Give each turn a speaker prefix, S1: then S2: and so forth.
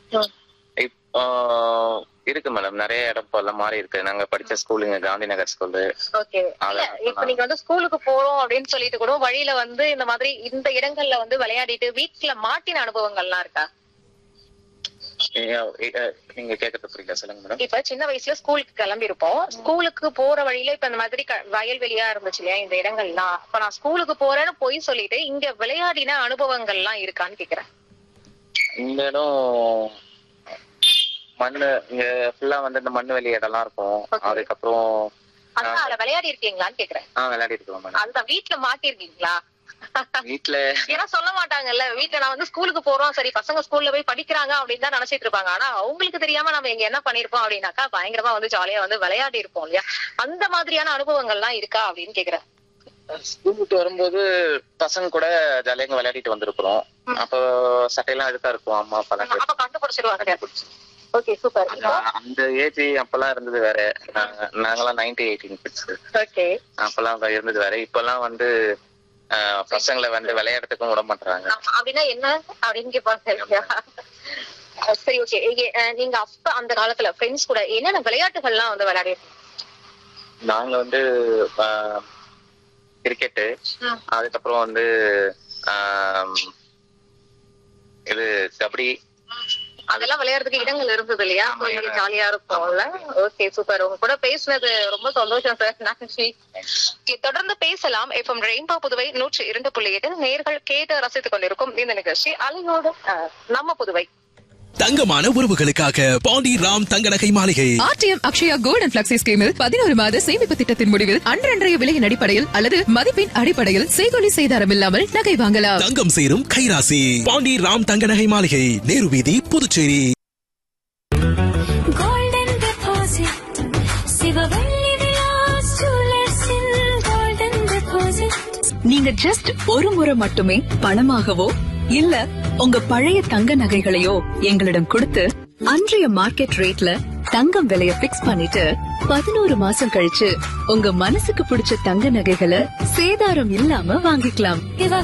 S1: ம்.
S2: இப்போ இருக்கு மேடம் நிறைய இடம் இப்போ எல்லாம் மாறி இருக்கு நாங்க படிச்ச ஸ்கூலுங்க காந்தி நகர் ஸ்கூலு
S1: ஓகே இல்ல இப்ப நீங்க வந்து ஸ்கூலுக்கு போறோம் அப்படின்னு சொல்லிட்டு கூட வழியில வந்து இந்த மாதிரி இந்த இடங்கள்ல வந்து விளையாடிட்டு வீட்டுல மாட்டின அனுபவங்கள்லாம் இருக்கா
S2: நீங்க கேட்கறது புரியல சொல்லுங்க மேடம்
S1: இப்ப சின்ன வயசுல ஸ்கூலுக்கு கிளம்பி இருப்போம் ஸ்கூலுக்கு போற வழியில இப்ப இந்த மாதிரி க- வயல்வெளியா இருந்துச்சு இல்லையா இந்த இடங்கள்லாம் இப்ப நான் ஸ்கூலுக்கு போறேன்னு போய் சொல்லிட்டு இங்க விளையாடின அனுபவங்கள்லாம் இருக்கான்னு கேக்குறேன்
S2: இந்த இடம் மண்ணு இங்க ஃபுல்லா வந்து இந்த மண்ணு வெளி இடம்லாம் இருக்கும்
S1: Okay.
S2: அதுக்கப்புறம்
S1: அதான் அதுல விளையாடி இருக்கீங்களான்னு கேக்குறேன்
S2: ஆ விளையாடி இருக்கோம் மேடம்
S1: அதுதான் வீட்டுல மாட்டிருக்கீங்களா
S2: வீட்டுல
S1: ஏன்னா சொல்ல மாட்டாங்கல்ல வீட்டுல நான் வந்து ஸ்கூலுக்கு போறோம் சரி பசங்க ஸ்கூல்ல போய் படிக்கிறாங்க அப்படின்னு தான் நினைச்சிட்டு இருப்பாங்க ஆனா அவங்களுக்கு தெரியாம நம்ம இங்க என்ன பண்ணிருப்போம் அப்படின்னாக்கா பயங்கரமா வந்து ஜாலியா வந்து விளையாடி இருப்போம் இல்லையா அந்த மாதிரியான அனுபவங்கள்லாம் இருக்கா அப்படின்னு கேக்குறேன்
S2: ஸ்கூல் விட்டு வரும்போது பசங்க கூட ஜாலியாக இங்க விளையாடிட்டு வந்திருக்கிறோம் அப்போ சட்டையெல்லாம் அழுக்கா இருக்கும் அம்மா அப்பா
S1: அப்ப கண்டுபிடிச்சிருவாங்க ஓகே சூப்பர்
S2: அந்த ஏஜ் அப்பெல்லாம் இருந்தது வேற நாங்க- நாங்கெல்லாம் நைன்டி எயிட்டீன் கிட்ஸ்
S1: ஓகே
S2: அப்பெல்லாம் இருந்தது வேற இப்பெல்லாம் வந்து ஆஹ், பசங்களை வந்து விளையாடுறதுக்கும் விட மாட்டாங்க
S1: அப்படின்னா என்ன அப்படின்னு கேட்பாங்க இல்லையா அஹ் சரி ஓகே நீங்க அப்ப அந்த காலத்துல ஃப்ரெண்ட்ஸ் கூட என்னென்ன விளையாட்டுகள்லாம் வந்து விளையாடி
S2: நாங்க வந்து கிரிக்கெட்டு
S1: ம்.
S2: அதுக்கப்புறம் வந்து ஆம், இது கபடி
S1: அதெல்லாம் விளையாடுறதுக்கு இடங்கள் இருந்தது இல்லையா So, இங்க ஜாலியா இருக்கும்ல ஓகே சூப்பர் உங்க கூட பேசுனது ரொம்ப சந்தோஷம் சார் நன்றி Okay, தொடர்ந்து பேசலாம் எஃப்எம் ரெயின்போ புதுவை நூற்றி இரண்டு புள்ளி எட்டு நேர்கள் கேட்டு ரசித்துக் கொண்டிருக்கும் இந்த நிகழ்ச்சி அலையோடு அஹ், நம்ம புதுவை
S3: தங்கமான உறவுகளுக்காக பாண்டி ராம் தங்க நகை மாளிகை
S4: RTM Akshaya gold and flexi ஸ்கீமில் பதினோரு மாத சேமிப்பு திட்டத்தின் முடிவில் அன்றன்றைய விலையின் அடிப்படையில் அல்லது மதிப்பின் அடிப்படையில் செய்கொலி செய்தாரம் இல்லாமல் நகை வாங்கலாம்
S3: தங்கம் சேரும் கைராசி பாண்டி ராம் தங்க நகை மாளிகை நேரு வீதி புதுச்சேரி
S5: golden deposit சிவவள்ளி விலாஸ் ஜுவல்லர்ஸின் golden deposit
S6: நீங்க ஜஸ்ட் ஒரு முறை மட்டுமே பணமாகவோ இல்ல உங்க பழைய தங்க நகைகளையோ எங்களிடம் கொடுத்து அன்றைய மார்க்கெட் ரேட்ல தங்கம் விலைய பிக்ஸ் பண்ணிட்டு பதினோரு மாசம் கழிச்சு உங்க மனசுக்கு பிடிச்ச தங்க நகைகளை சேதாரம் இல்லாம வாங்கிக்கலாம்
S5: இவ